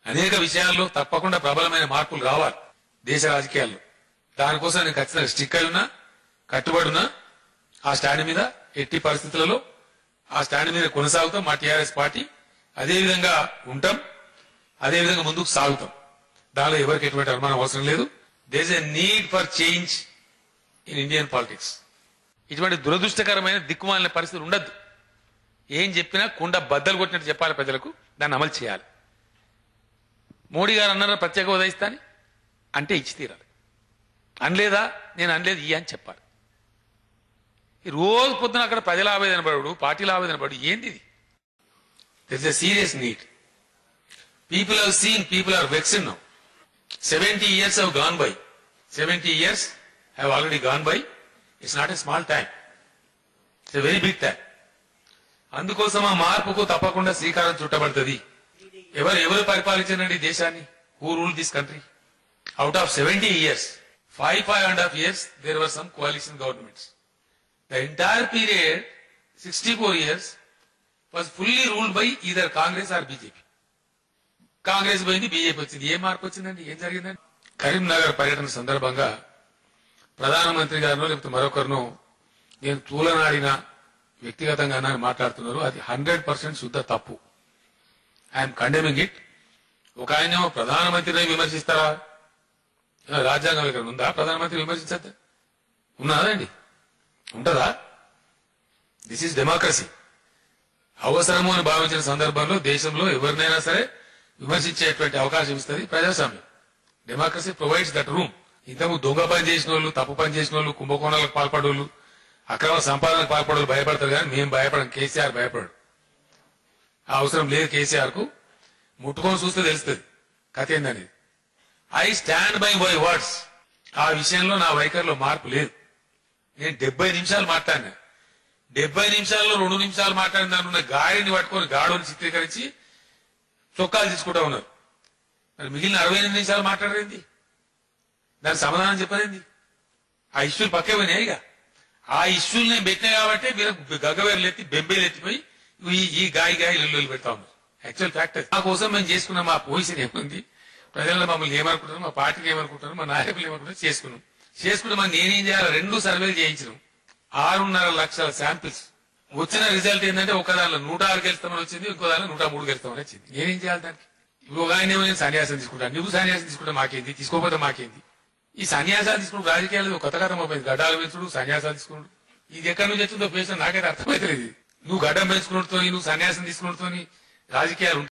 అనేక విషయాల్లో తప్పకుండా ప్రబలమైన మార్పులు రావాలి దేశ రాజకీయాల్లో దానికోసం నేను ఖచ్చితంగా స్టిక్ అయి ఉన్నా కట్టుబడి ఉన్నా ఆ స్టాండ్ మీద ఎట్టి పరిస్థితులలో ఆ స్టాండ్ మీద కొనసాగుతాం మా టీఆర్ఎస్ పార్టీ అదే విధంగా ఉంటాం అదే విధంగా ముందుకు సాగుతాం దానిలో ఎవరికి ఎటువంటి అనుమానం అవసరం లేదు does a need for change in Indian politics ఇటువంటి దురదృష్టకరమైన దిక్కుమాలిన పరిస్థితులు ఉండద్దు ఏం చెప్పినా కుండ బద్దలు కొట్టినట్టు చెప్పాలి ప్రజలకు దాన్ని అమలు చేయాలి మోడీ గారు అన్నారు ప్రత్యేక హోదా ఇస్తాని అంటే ఇచ్చి తీరాలి అనలేదా నేను అనలేదు ఇయ్య అని చెప్పాలి ఈ రోజు పొద్దున అక్కడ ప్రజల ఆవేదన పడు పార్టీల ఆవేదన పడు ఏంది ఇది this a serious need people have seen people are vexed now seventy years have gone by seventy years have already gone by it's not a small time it's a very big time అందుకోసం ఆ మార్పుకు తప్పకుండా శ్రీకారం చుట్టబడుతుంది ఎవరు ఎవరు పరిపాలించారండి ఈ దేశాన్ని who rule this country out of seventy years five five and half years there were some coalition governments the entire period sixty four years was fully ruled by either Congress or BJP Congress పోయింది BJP వచ్చింది ఏ మార్పు వచ్చిందండి ఏం జరిగిందండి కరీంనగర్ పర్యటన సందర్భంగా ప్రధానమంత్రి గారినో లేకపోతే మరొకరినో నేను తూలనాడిన వ్యక్తిగతంగా అని మాట్లాడుతున్నారు అది హండ్రెడ్ పర్సెంట్ శుద్ధ తప్పు ఐఎమ్ కండెమింగ్ ఇట్ ఒక ఆయనేమో ప్రధానమంత్రిని విమర్శిస్తారా ఏమైనా రాజ్యాంగం ఇక్కడ ఉందా ప్రధానమంత్రి విమర్శించద్దా ఉన్నదండి ఉంటదా దిస్ ఈస్ డెమోక్రసీ అవసరము అని భావించిన సందర్భంలో దేశంలో ఎవరినైనా సరే విమర్శించేటువంటి అవకాశం ఇస్తుంది ప్రజాస్వామ్యం డెమోక్రసీ ప్రొవైడ్స్ దట్ రూమ్ ఇంతకు దొంగ పని చేసిన వాళ్ళు తప్పు పని చేసిన వాళ్ళు కుంభకోణాలకు పాల్పడోళ్ళు అక్రమ సంపాదనకు పాల్పడోళ్ళు భయపడతారు కానీ మేము భయపడం కేసీఆర్ భయపడు ఆ అవసరం లేదు కేసీఆర్ కు ముట్టుకొని చూస్తే తెలుస్తుంది కథ ఏందనేది I stand by my words ఆ విషయంలో నా వైఖరిలో మార్పు లేదు నేను డెబ్బై నిమిషాలు మాట్లాడినా డెబ్బై నిమిషాల్లో రెండు నిమిషాలు మాట్లాడిన దాని ఉన్న గాడిని పట్టుకొని గాడుని చిత్రీకరించి చొక్కాలు తీసుకుంటా ఉన్నారు మరి మిగిలిన అరవై ఎనిమిది నిమిషాలు మాట్లాడరేంది దానికి సమాధానం చెప్పలేంది ఆ ఇష్యూలు పక్కే పోయినాయి ఇక ఆ ఇష్యూలు నేను పెట్టినా కాబట్టి మీరు గగ్గవేర్లు ఎత్తి బెంబేలు ఎత్తిపోయి ఈ ఈ గాయ గాయ ఇల్లు పెడతా ఉన్నారు యాక్చువల్ ఫ్యాక్ట్ అది. మా కోసం మేము చేసుకున్న మా పొజిషన్ ఏముంది ప్రజల్లో మమ్మల్ని ఏమనుకుంటారు మా పార్టీకి ఏమనుకుంటారు మా నాయకులు ఏమనుకుంటారు చేసుకున్నాం చేసుకుంటే మనం నేనేం చేయాలి రెండు సర్వేలు చేయించినాం ఆరున్నర లక్షల శాంపిల్స్ వచ్చిన రిజల్ట్ ఏంటంటే ఒక దానిలో నూట ఆరు గెలుస్తామని వచ్చింది ఇంకో దానిలో నూట మూడు గెలుస్తామని వచ్చింది నేనేం చేయాలి దానికి ఇప్పుడు ఒక ఆయన ఏమో నేను సన్యాసం తీసుకుంటాను నువ్వు సన్యాసం తీసుకుంటే మాకేంది తీసుకోకపోతే మాకేంది ఈ సన్యాసాలు తీసుకుంటూ రాజకీయాలు ఒక కొత్త కథ పోయింది గడ్డాలు పెంచుడు సన్యాసాలు తీసుకుంటు ఇది ఎక్కడి నుంచి వచ్చిందో పేషెంట్ నాకైతే అర్థమైతే లేదు నువ్వు గడ్డం పెంచుకున్నతో నువ్వు సన్యాసం తీసుకున్నతో రాజకీయాలు